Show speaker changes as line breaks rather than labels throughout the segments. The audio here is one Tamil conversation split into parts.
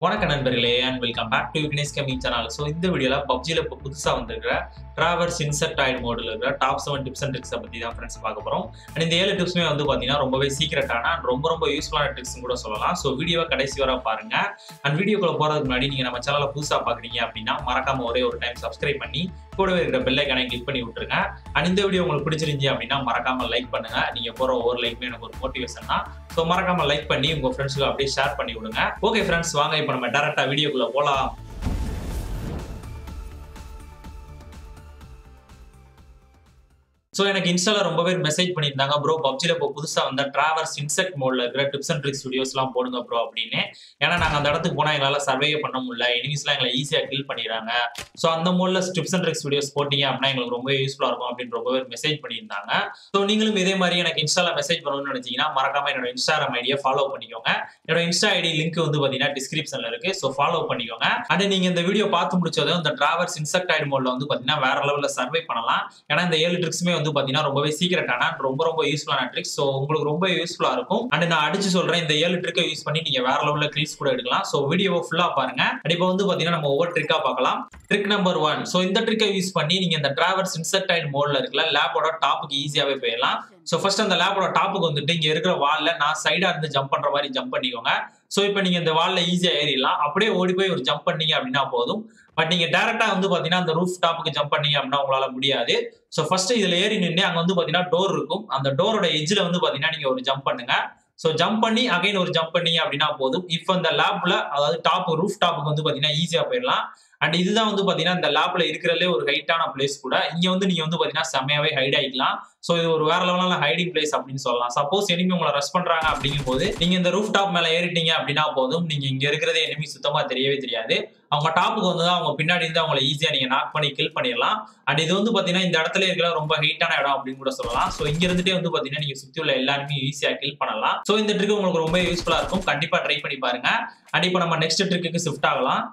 வணக்கம் நண்பர்களே and welcome back to Vignesh gaming channel so இந்த வீடியோல பப்ஜியில் இப்போ புதுசாக வந்திருக்கிற டிராவர்ஸ் இன்செக்டாய்டு மோடில் இருக்கிற டாப் செவன் டிப்ஸ் அண்ட் ட்ரிக்ஸை பற்றி தான் ஃப்ரெண்ட்ஸ் பார்க்க போகிறோம் அண்ட் இந்த ஏழு டிப்ஸுமே வந்து பார்த்தீங்கன்னா ரொம்பவே சீக்கிரட்டான and ரொம்ப ரொம்ப யூஸ்ஃபுல்லான ட்ரிக்ஸ் கூட சொல்லலாம் ஸோ வீடியோவை கடைசி வர பாருங்க அண்ட் வீடியோக்குள்ள போகிறதுக்கு முன்னாடி நீங்கள் நம்ம சேனலை புதுசாக பார்க்குறீங்க அப்படின்னா மறக்காம ஒரே ஒரு டைம் சப்ஸ்கிரைப் பண்ணி கூடவே இருக்கிற பெல் ஐக்கானை கிளிக் பண்ணி விட்டுருங்க அண்ட் இந்த வீடியோ உங்களுக்கு பிடிச்சிருந்துச்சி அப்படின்னா மறக்காம லைக் பண்ணுங்க நீங்க போற ஒவ்வொரு லைக்குமே எனக்கு ஒரு மோட்டிவேஷன் தான் ஸோ மறக்காம லைக் பண்ணி உங்க ஃப்ரெண்ட்ஸுக்கு அப்படியே ஷேர் பண்ணி விடுங்க ஓகே ஃப்ரெண்ட்ஸ் வாங்க இப்போ நம்ம டேரக்டா வீடியோக்குள்ள போலாம் ஸோ எனக்கு இன்ஸ்டால ரொம்ப பேர் மெசேஜ் பண்ணியிருந்தாங்க ப்ரோ பப்ஜியில் இப்போ புதுசாக வந்த டிராவர்ஸ் இன்செக்ட் மோடில் இருக்கிற டிப்ஸ் அண்ட் ட்ரிக்ஸ் வீடியோஸ்லாம் போடுங்க ப்ரோ அப்படின்னு ஏன்னா நாங்கள் அந்த இடத்துக்கு போனால் எங்களால் சர்வே பண்ண முடியல எனிமிஸ்லாம் எங்களை ஈஸியாக கில் பண்ணிடுறாங்க ஸோ அந்த மோடில் டிப்ஸ் அண்ட் ட்ரிக்ஸ் வீடியோஸ் போட்டீங்க அப்படின்னா எங்களுக்கு ரொம்ப யூஸ்ஃபுல்லாக இருக்கும் அப்படின்னு ரொம்ப பேர் மெசேஜ் பண்ணியிருந்தாங்க ஸோ நீங்களும் இதே மாதிரி எனக்கு இன்ஸ்டால மெசேஜ் பண்ணணும்னு நினைச்சீங்கன்னா மறக்காம என்னோட இன்ஸ்டாகிராம் ஐடியை ஃபாலோ பண்ணிக்கோங்க என்னோட இன்ஸ்டா ஐடி லிங்க் வந்து பார்த்தீங்கன்னா டிஸ்கிரிப்ஷனில் இருக்கு ஸோ ஃபாலோ பண்ணிக்கோங்க அண்ட் நீங்கள் இந்த வீடியோ பார்த்து முடிச்சதும் இந்த டிராவர்ஸ் இன்செக்டைட் மோடில் வந்து பார்த்தீங்கன்னா வேற லெவலில் சர்வே பண்ணலாம் ஏன்னா இந்த ஏழு ட்ரிக்ஸுமே வந்து பார்த்தீங்கன்னா ரொம்பவே சீக்கிரட்டான ரொம்ப ரொம்ப யூஸ்ஃபுல்லான ட்ரிக்ஸ் ஸோ உங்களுக்கு ரொம்ப யூஸ்ஃபுல்லாக இருக்கும் அண்ட் நான் அடிச்சு சொல்றேன் இந்த ஏழு ட்ரிக்கை யூஸ் பண்ணி நீங்க வேற லெவலில் கிளிக்ஸ் கூட எடுக்கலாம் ஸோ வீடியோவை ஃபுல்லாக பாருங்க அண்ட் இப்போ வந்து பார்த்தீங்கன்னா நம்ம ஒவ்வொரு ட்ரிக்கா பார்க்கலாம் ட்ரிக் நம்பர் ஒன் ஸோ இந்த ட்ரிக்கை யூஸ் பண்ணி நீங்க இந்த டிராவர்ஸ் இன்செக்டைட் மோட்ல இருக்கல லேபோட டாப்புக்கு ஈஸியாவே போயிடலாம் ஸோ ஃபர்ஸ்ட் அந்த லேபோட டாப்புக்கு வந்துட்டு இங்க இருக்கிற வால்ல நான் சைடா இருந்து ஜம்ப் பண்ற மாதிரி ஜம்ப் பண்ணிக்கோங்க ஸோ இப்போ நீங்க இந்த வால்ல ஈஸியா ஏறிடலாம் அப்படியே ஓடி போய் ஒரு ஜம்ப் பண்ணீங்க அப்படின்னா போதும் பட் நீங்க டேரக்டா வந்து பாத்தீங்கன்னா அந்த ரூஃப் டாப்புக்கு ஜம்ப் பண்ணீங்க அப்படின்னா உங்களால முடியாது ஸோ ஃபர்ஸ்ட் இதுல ஏறி நின்று அங்க வந்து பாத்தீங்கன்னா டோர் இருக்கும் அந்த டோரோட எஜ்ஜில் வந்து பாத்தீங்கன்னா நீங்க ஒரு ஜம்ப் பண்ணுங்க ஸோ ஜம்ப் பண்ணி அகைன் ஒரு ஜம்ப் பண்ணீங்க அப்படின்னா போதும் இப்போ அந்த லேப்ல அதாவது டாப் ரூஃப் டாப்புக்கு வந்து பாத்தீங்கன்னா ஈஸியா போயிடலாம் அண்ட் இதுதான் வந்து பாத்தீங்கன்னா இந்த லேப்ல இருக்கிறதுலே ஒரு ஹைட்டான பிளேஸ் கூட இங்க வந்து நீங்க வந்து பாத்தீங்கன்னா செம்மையாவே ஹைட் ஆகிக்கலாம் ஸோ இது ஒரு வேற லெவலான ஹைடிங் பிளேஸ் அப்படின்னு சொல்லலாம் சப்போஸ் எனிமி உங்களை ரஷ் பண்றாங்க அப்படிங்கும் போது நீங்க இந்த ரூஃப் டாப் மேல ஏறிட்டீங்க அப்படின்னா போதும் நீங்க இங்க இருக்கிறதே எனிமி சுத்தமா தெரியவே தெரியாது அவங்க டாப்புக்கு வந்து அவங்க பின்னாடி இருந்து அவங்களை ஈஸியா நீங்க நாக் பண்ணி கில் பண்ணிடலாம் அண்ட் இது வந்து பாத்தீங்கன்னா இந்த இடத்துல இருக்கிற ரொம்ப ஹைட்டான இடம் அப்படின்னு கூட சொல்லலாம் ஸோ இங்க இருந்துட்டே வந்து பாத்தீங்கன்னா நீங்க சுத்தி உள்ள எல்லாருமே ஈஸியா கில் பண்ணலாம் ஸோ இந்த ட்ரிக் உங்களுக்கு ரொம்ப யூஸ்ஃபுல்லா இருக்கும் கண்டிப்பா ட்ரை பண்ணி பாருங்க அண்ட் இப்போ நம்ம நெக்ஸ்ட் ட்ரிக்கு ஷிஃப்ட் ஆகலாம்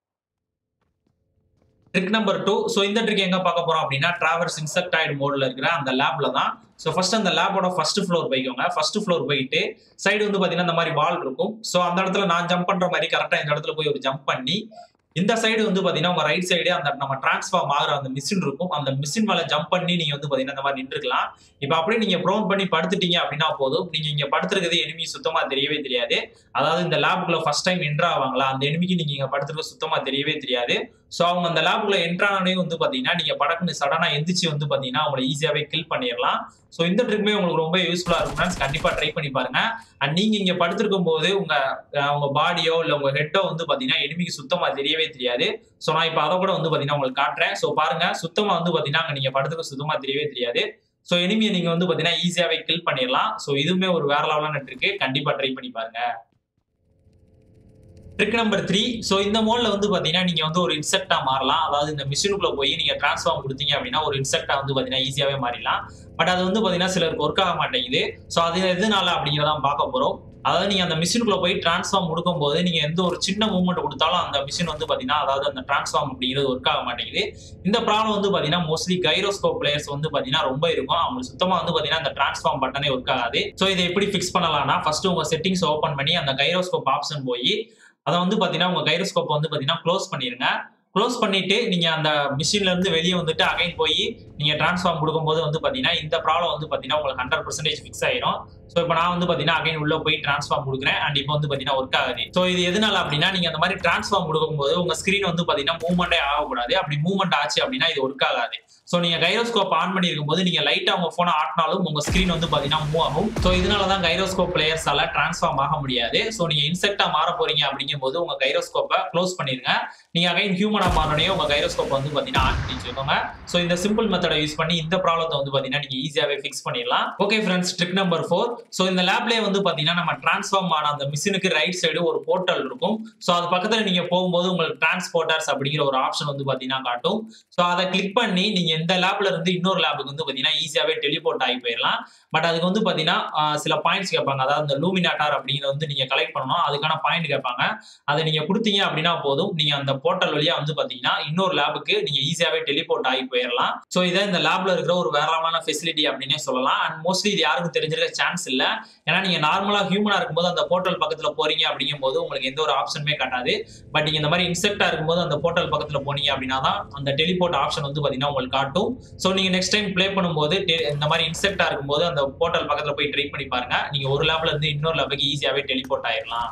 ட்ரிக் நம்பர் டூ ஸோ இந்த ட்ரிக் எங்க பார்க்க போறோம் அப்படின்னா டிராவர்ஸ் இன்செக்டைடு மோட்ல இருக்கிற அந்த லேப்ல தான் ஸோ ஃபர்ஸ்ட் அந்த லேபோட ஃபர்ஸ்ட் ஃப்ளோர் போய்க்கோங்க ஃபர்ஸ்ட் ஃப்ளோர் போயிட்டு சைடு வந்து பாத்தீங்கன்னா இந்த மாதிரி வால் இருக்கும் ஸோ அந்த இடத்துல நான் ஜம்ப் பண்ற மாதிரி கரெக்டா இந்த இடத்துல போய் ஒரு ஜம்ப் பண்ணி இந்த சைடு வந்து பாத்தீங்கன்னா உங்க ரைட் சைடு அந்த நம்ம டிரான்ஸ்ஃபார்ம் ஆகிற அந்த மிஷின் இருக்கும் அந்த மிஷின் மேல ஜம்ப் பண்ணி நீங்க வந்து பாத்தீங்கன்னா இந்த மாதிரி நின்றுக்கலாம் இப்ப அப்படியே நீங்க ப்ரௌன் பண்ணி படுத்துட்டீங்க அப்படின்னா போதும் நீங்க இங்க படுத்துருக்கிறது எனிமி சுத்தமா தெரியவே தெரியாது அதாவது இந்த லேபுக்குள்ள ஃபர்ஸ்ட் டைம் என்ட்ரு ஆவாங்களா அந்த எனிமிக்கு நீங்க இங்க படுத்துருக்க சுத்தமா தெரியவே தெரியாது ஸோ அவங்க அந்த லேபுக்குள்ள என்ட்ரானே வந்து பாத்தீங்கன்னா நீங்க படக்குன்னு சடனா எந்திரிச்சு வந்து பாத்தீங்கன்னா அவங்களை ஈஸியாவே கில் பண்ணிடலாம் ஸோ இந்த ட்ரிக்மே உங்களுக்கு ரொம்ப யூஸ்ஃபுல்லா இருக்கும் ஃப்ரெண்ட்ஸ் கண்டிப்பா ட்ரை பண்ணி பாருங்க அண்ட் நீங்க இங்க படுத்திருக்கும் போது உங்க உங்க பாடியோ இல்ல உங்க ஹெட்டோ வந்து பாத்தீங்கன்னா எனிமிக்கு சுத்தமா தெரியவே தெரியாது ஸோ நான் இப்போ அதை கூட வந்து பாத்தீங்கன்னா உங்களுக்கு காட்டுறேன் ஸோ பாருங்க சுத்தமா வந்து பாத்தீங்கன்னா அங்க நீங்க படுத்துக்க சுத்தமா தெரியவே தெரியாது ஸோ எனிமியை நீங்க வந்து பாத்தீங்கன்னா ஈஸியாவே கில் பண்ணிடலாம் ஸோ இதுவுமே ஒரு வேற லெவலான ட்ரிக்கு கண்டிப்பா ட்ரை பண்ணி பாருங்க ட்ரிக் நம்பர் த்ரீ ஸோ இந்த மோட்ல வந்து பாத்தீங்கன்னா நீங்க வந்து ஒரு இன்செக்டா மாறலாம் அதாவது இந்த மிஷினுக்குள்ள போய் நீங்க டிரான்ஸ்ஃபார்ம் கொடுத்தீங்க அப்படின்னா ஒரு இன்செக்டா வந்து பாத்தீங்கன்னா ஈஸியாவே மாறிடலாம் பட் அது வந்து பாத்தீங்கன்னா சிலருக்கு ஒர்க் ஆக மாட்டேங்குது ஸோ அது எதனால அப்படிங்கிறதான் பார்க்க போறோம் அதாவது நீங்க அந்த மிஷினுக்குள்ள போய் டிரான்ஸ்ஃபார்ம் கொடுக்கும் போது நீங்க எந்த ஒரு சின்ன மூவ்மெண்ட் கொடுத்தாலும் அந்த மிஷின் வந்து பாத்தீங்கன்னா அதாவது அந்த டிரான்ஸ்ஃபார்ம் அப்படிங்கிறது ஒர்க் ஆக மாட்டேங்குது இந்த ப்ராப்ளம் வந்து பாத்தீங்கன்னா மோஸ்ட்லி கைரோஸ்கோப் பிளேயர்ஸ் வந்து பாத்தீங்கன்னா ரொம்ப இருக்கும் அவங்களுக்கு சுத்தமா வந்து பாத்தீங்கன்னா அந்த டிரான்ஸ்ஃபார்ம் பட்டனே ஒர்க் ஆகாது ஸோ இதை எப்படி ஃபிக்ஸ் பண்ணலாம்னா ஃபர்ஸ்ட் உங்க செட்டிங்ஸ் ஓப்பன் பண்ணி அந்த கைரோஸ்கோப் ஆப்ஷன் போய் அதை வந்து பாத்தீங்கன்னா உங்க கைரோஸ்கோப் வந்து பாத்தீங்கன்னா க்ளோஸ் பண்ணிருங்க க்ளோஸ் பண்ணிட்டு நீங்க அந்த மிஷின்ல இருந்து வெளியே வந்துட்டு அகைன் போய் நீங்க டிரான்ஸ்ஃபார்ம் கொடுக்கும்போது வந்து பாத்தீங்கன்னா இந்த ப்ராப்ளம் வந்து பாத்தீங்கன்னா உங்களுக்கு ஹண்ட்ரட் பர்சன்டேஜ் ஃபிக்ஸ் ஆயிரும் ஸோ இப்போ நான் வந்து பாத்தீங்கன்னா அகைன் உள்ள போய் டிரான்ஸ்ஃபார்ம் கொடுக்குறேன் அண்ட் இப்போ வந்து பாத்தீங்கன்னா ஒர்க் ஆகுது ஸோ இது எதனால அப்படின்னா நீங்க அந்த மாதிரி டிரான்ஸ்ஃபார்ம் கொடுக்கும்போது உங்க ஸ்கிரீன் வந்து பாத்தீங்கன்னா மூவ்மெண்டே ஆகக்கூடாது அப்படி மூவ்மெண்ட் ஆச்சு அப்படின்னா இது ஒர்க் ஆகாது ஸோ நீங்க கைரோஸ்கோப் ஆன் பண்ணிருக்கும் போது நீங்க லைட்டா உங்க போனை ஆட்டினாலும் உங்க ஸ்கிரீன் வந்து பாத்தீங்கன்னா மூவ் ஆகும் ஸோ இதனால தான் கைரோஸ்கோப் பிளேயர்ஸால டிரான்ஸ்ஃபார்ம் ஆக முடியாது ஸோ நீங்க இன்செக்டா மாற போறீங்க அப்படிங்கும் போது உங்க கைரோஸ்கோப்பை க்ளோஸ் பண்ணிருங்க நீங்க அகைன் ஹியூமனா மாறனே உங்க கைரோஸ்கோப் வந்து பாத்தீங்கன்னா ஆன் பண்ணி வச்சுக்கோங்க ஸோ இந்த சிம்பிள் மெத்தடை யூஸ் பண்ணி இந்த ப்ராப்ளத்தை வந்து பாத்தீங்கன்னா நீங்க ஈஸியாவே ஃபிக்ஸ் பண்ணிடலாம் okay friends trick number four so இந்த லேப்லேயே வந்து பாத்தீங்கன்னா நம்ம டிரான்ஸ்ஃபார்ம் ஆன அந்த மிஷினுக்கு ரைட் சைடு ஒரு போர்ட்டல் இருக்கும் ஸோ அது பக்கத்துல நீங்க போகும்போது உங்களுக்கு டிரான்ஸ்போர்ட்டர்ஸ் அப்படிங்கிற ஒரு ஆப்ஷன் வந்து பாத்தீங்கன்னா காட்டும் ஸோ அதை கிளிக் பண்ணி நீங்க எந்த லேப்ல இருந்து இன்னொரு லேபுக்கு வந்து பாத்தீங்கன்னா ஈஸியாவே டெலிபோர்ட் ஆகி போயிடலாம் பட் அதுக்கு வந்து பாத்தீங்கன்னா ஆஹ் சில பாயிண்ட்ஸ் கேட்பாங்க அதாவது இந்த லூமினாட்டார் அப்படிங்கிறத வந்து நீங்க கலெக்ட் பண்ணணும் அதுக்கான பாயிண்ட் கேட்பாங்க அதை நீங்க கொடுத்தீங்க அப்படின்னா போதும் நீங்க அந்த போர்ட்டல் வழியா வந்து பாத்தீங்கன்னா இன்னொரு லேபுக்கு நீங்க ஈஸியாவே டெலிபோர்ட் ஆகி போயிடலாம் ஸோ இதை இந்த லேப்ல இருக்கிற ஒரு வேறமான ஃபெசிலிட்டி அப்படின்னே சொல்லலாம் அண்ட் மோஸ்ட்லி இது யாருக்கும் தெரிஞ்சிருக்க சான்ஸ் இல்ல ஏன்னா நீங்க நார்மலா ஹியூமனா இருக்கும்போது அந்த போர்ட்டல் பக்கத்துல போறீங்க அப்படிங்கும் போது உங்களுக்கு எந்த ஒரு ஆப்ஷனுமே காட்டாது பட் நீங்க இந்த மாதிரி இன்செக்டா இருக்கும்போது அந்த போர்ட்டல் பக்கத்துல போனீங்க அப்படின்னா தான் அந்த டெலிபோர்ட் ஆப்ஷன் வந்து பாத்தீங்கன்னா உங்களுக்கு காட்டும் ஸோ நீங்க நெக்ஸ்ட் டைம் ப்ளே பண்ணும்போது te- இந்த மாதிரி இன்செக்டா இருக்கும்போது அந்த போர்ட்டல் பக்கத்துல போய் ட்ரை பண்ணி பாருங்க நீங்க ஒரு லேப்ல இருந்து இன்னொரு லேபுக்கு ஈஸியாவே டெலிபோர்ட் ஆயிடலாம்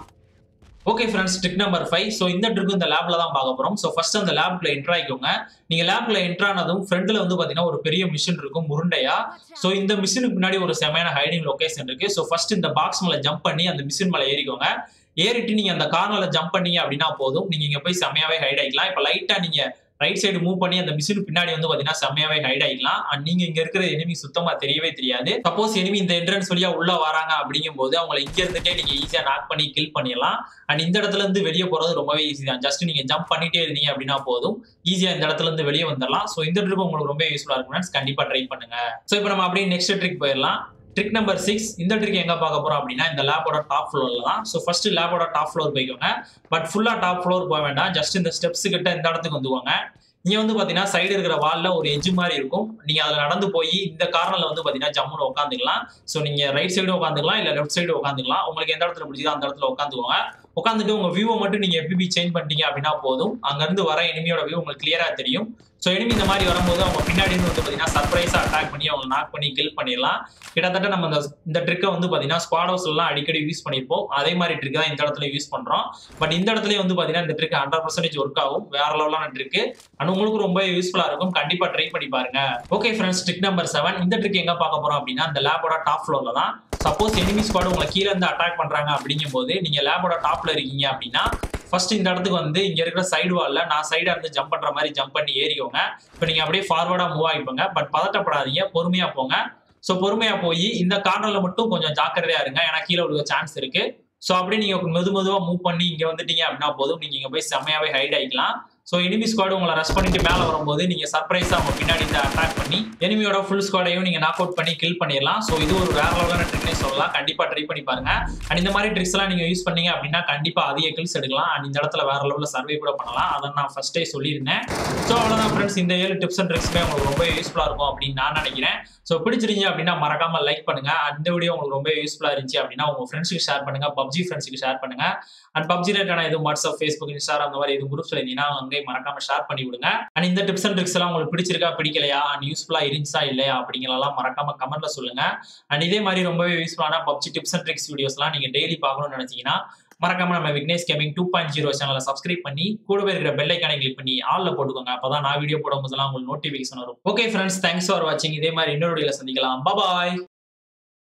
okay friends trick number five so இந்த ட்ரிக் இந்த லேப்ல தான் பார்க்க போறோம் ஸோ ஃபர்ஸ்ட் அந்த லேப்ல என்ட்ரு ஆகிக்கோங்க நீங்க லேப்ல என்ட்ரு ஆனதும் ஃப்ரண்ட்ல வந்து பாத்தீங்கன்னா ஒரு பெரிய மிஷின் இருக்கும் உருண்டையா ஸோ இந்த மிஷினுக்கு பின்னாடி ஒரு செமையான ஹைடிங் லொகேஷன் இருக்கு ஸோ ஃபர்ஸ்ட் இந்த பாக்ஸ் மேல ஜம்ப் பண்ணி அந்த மிஷின் மேல ஏறிக்கோங்க ஏறிட்டு நீங்க அந்த கார்னர்ல ஜம்ப் பண்ணீங்க அப்படின்னா போதும் நீங்க இங்க போய் செமையாவே ஹைட் ஆகிக்கலாம் இப்போ லைட்டா நீங்க ரைட் சைடு மூவ் பண்ணி அந்த மிஷின் பின்னாடி வந்து பாத்தீங்கன்னா செம்மையாவே ஹைட் ஆகிக்கலாம் அண்ட் நீங்க இங்க இருக்கிற எனிமி சுத்தமா தெரியவே தெரியாது சப்போஸ் எனிமி இந்த என்ட்ரன்ஸ் வழியா உள்ள வராங்க அப்படிங்கும் போது அவங்களை இங்க இருந்துட்டே நீங்க ஈஸியா நாக் பண்ணி கில் பண்ணிடலாம் அண்ட் இந்த இடத்துல இருந்து வெளியே போறது ரொம்பவே ஈஸி தான் ஜஸ்ட் நீங்க ஜம்ப் பண்ணிட்டே இருந்தீங்க அப்படின்னா போதும் ஈஸியா இந்த இடத்துல இருந்து வெளியே வந்துடலாம் ஸோ இந்த ட்ரிக் உங்களுக்கு ரொம்ப யூஸ்ஃபுல்லா இருக்கும் friends. கண்டிப்பா ட்ரை பண்ணுங்க ஸோ இப்போ நம்ம அப்படியே நெக்ஸ்ட் ட்ரிக் போயிடலாம் ட்ரிக் நம்பர் சிக்ஸ் இந்த ட்ரிக் எங்க பார்க்க போறோம் அப்படின்னா இந்த லேபோட டாப் ஃப்ளோர்ல தான் ஸோ ஃபர்ஸ்ட் லேபோட டாப் ஃப்ளோர் போய்க்கோங்க பட் ஃபுல்லா டாப் ஃப்ளோர் போக வேண்டாம் ஜஸ்ட் இந்த ஸ்டெப்ஸ் கிட்ட இந்த இடத்துக்கு வந்துவாங்க இங்க வந்து பாத்தீங்கன்னா சைடு இருக்கிற வால்ல ஒரு எஜ் மாதிரி இருக்கும் நீங்க அதுல நடந்து போய் இந்த கார்னர்ல வந்து பாத்தீங்கன்னா ஜம்முன்னு உட்காந்துக்கலாம் சோ நீங்க ரைட் சைடு உட்காந்துக்கலாம் இல்ல லெஃப்ட் சைடு உட்காந்துக்கலாம் உங்களுக்கு எந்த இடத்துல பிடிச்சதோ அந்த இடத்துல உட்காந்துக்கோங்க உட்காந்துட்டு உங்க வியூவை மட்டும் நீங்க எப்பபி சேஞ்ச் பண்ணிட்டீங்க அப்படின்னா போதும் அங்க இருந்து வர எனிமியோட வியூ உங்களுக்கு கிளியரா தெரியும் ஸோ எனிமி இந்த மாதிரி வரும்போது அவங்க பின்னாடி இருந்து வந்து பாத்தீங்கன்னா சர்ப்ரைஸா அட்டாக் பண்ணி அவங்க நாக் பண்ணி கில் பண்ணிடலாம் கிட்டத்தட்ட நம்ம இந்த இந்த ட்ரிக்கை வந்து பாத்தீங்கன்னா ஸ்குவாட் ஹவுஸ்ல எல்லாம் அடிக்கடி யூஸ் பண்ணிருப்போம் அதே மாதிரி ட்ரிக் தான் இந்த இடத்துல யூஸ் பண்றோம் பட் இந்த இடத்துல வந்து பாத்தீங்கன்னா இந்த ட்ரிக் ஹண்ட்ரட் பர்சன்டேஜ் ஒர்க் ஆகும் வேற லெவலான ட்ரிக் அண்ட் உங்களுக்கு ரொம்ப யூஸ்ஃபுல்லா இருக்கும் கண்டிப்பா ட்ரை பண்ணி பாருங்க okay friends trick number seven இந்த ட்ரிக் எங்க பார்க்க போறோம் அப்படின்னா இந்த லேபோட டாப் ஃப்ளோர்ல தான் சப்போஸ் எனிமி ஸ்குவாட் உங்களை கீழே இருந்து அட்டாக் பண்றாங்க அப்படிங்கும் போது நீங்க லேபோட டாப்ல இருக்கீங்க அப்படின்னா ஃபர்ஸ்ட் இந்த இடத்துக்கு வந்து இங்க இருக்கிற சைடு வால்ல நான் சைடா இருந்து ஜம்ப் பண்ற மாதிரி ஜம்ப் பண்ணி ஏறிக்கோங்க இப்போ நீங்க அப்படியே ஃபார்வர்டா மூவ் ஆகிப்போங்க பட் பதட்டப்படாதீங்க பொறுமையா போங்க ஸோ பொறுமையா போய் இந்த கார்னர்ல மட்டும் கொஞ்சம் ஜாக்கிரதையா இருங்க ஏன்னா கீழே விழுக சான்ஸ் இருக்கு ஸோ அப்படியே நீங்க மெது மெதுவா மூவ் பண்ணி இங்க வந்துட்டீங்க அப்படின்னா போதும் நீங்க இங்க போய் செம்மையாவே ஹைட் ஆகிக்கலாம் ஸோ எனிமி ஸ்குவாட் உங்களை ரஷ் பண்ணிட்டு மேல வரும்போது நீங்க சர்ப்ரைஸா அவங்க பின்னாடி இருந்து அட்டாக் பண்ணி எனிமியோட ஃபுல் ஸ்குவாடையும் நீங்க நாக் அவுட் பண்ணி கில் பண்ணிடலாம் ஸோ இது ஒரு வேற லெவலான ட்ரிக்னே சொல்லலாம் கண்டிப்பா ட்ரை பண்ணி பாருங்க அண்ட் இந்த மாதிரி ட்ரிக்ஸ் எல்லாம் நீங்க யூஸ் பண்ணீங்க அப்படின்னா கண்டிப்பா அதிக கில்ஸ் எடுக்கலாம் அண்ட் இந்த இடத்துல வேற லெவலில் சர்வே கூட பண்ணலாம் அதை நான் ஃபர்ஸ்டே சொல்லியிருந்தேன் ஸோ அவ்வளோதான் ஃப்ரெண்ட்ஸ் இந்த ஏழு டிப்ஸ் அண்ட் ட்ரிக்ஸ்மே உங்களுக்கு ரொம்ப யூஸ்ஃபுல்லா இருக்கும் அப்படின்னு நான் நினைக்கிறேன் ஸோ பிடிச்சிருந்துச்சு அப்படின்னா மறக்காம லைக் பண்ணுங்க அந்த வீடியோ உங்களுக்கு ரொம்ப யூஸ்ஃபுல்லா இருந்துச்சு அப்படின்னா உங்க ஃப்ரெண்ட்ஸுக்கு ஷேர் பண்ணுங்க பப்ஜி ஃப்ரெண்ட்ஸுக்கு ஷேர் பண்ணுங்க அண்ட் பப்ஜி ரிலேட்டான எதுவும் வாட்ஸ்அப் ஃபேஸ்புக் இன்ஸ்டாகிராம் அந்த மாதிரி எதுவும் குரூப்ஸ்ல இருந்தீங்கன்னா அங்கே மறக்காம ஷேர் பண்ணி விடுங்க அண்ட் இந்த டிப்ஸ் அண்ட் ட்ரிக்ஸ் எல்லாம் உங்களுக்கு பிடிச்சிருக்கா பிடிக்கலையா அண்ட் யூஸ்ஃபுல்லா இருந்துச்சா இல்லையா அப்படிங்கிறதெல்லாம் மறக்காம கமெண்ட்ல சொல்லுங்க அண்ட் இதே மாதிரி ரொம்பவே யூஸ்ஃபுல்லான பப்ஜி டிப்ஸ் அண்ட் ட்ரிக்ஸ் வீடியோஸ்லாம் நீங்க டெய்லி பார்க்கணும்னு நினைச்சீங்கன்னா மறக்காம நம்ம Vignesh gaming two point zero சேனலை சப்ஸ்கிரைப் பண்ணி கூடவே இருக்கிற பெல் ஐக்கானை கிளிக் பண்ணி ஆல்ல போட்டுக்கோங்க அப்பதான் நான் வீடியோ போடும் போதெல்லாம் உங்களுக்கு நோட்டிபிகேஷன் வரும் ஓகே ஃப்ரெண்ட்ஸ் தேங்க்ஸ் ஃபார் வாட்சிங் இதே மாதிரி இன்னொரு வீடியோல சந்திக்கலாம் பாய்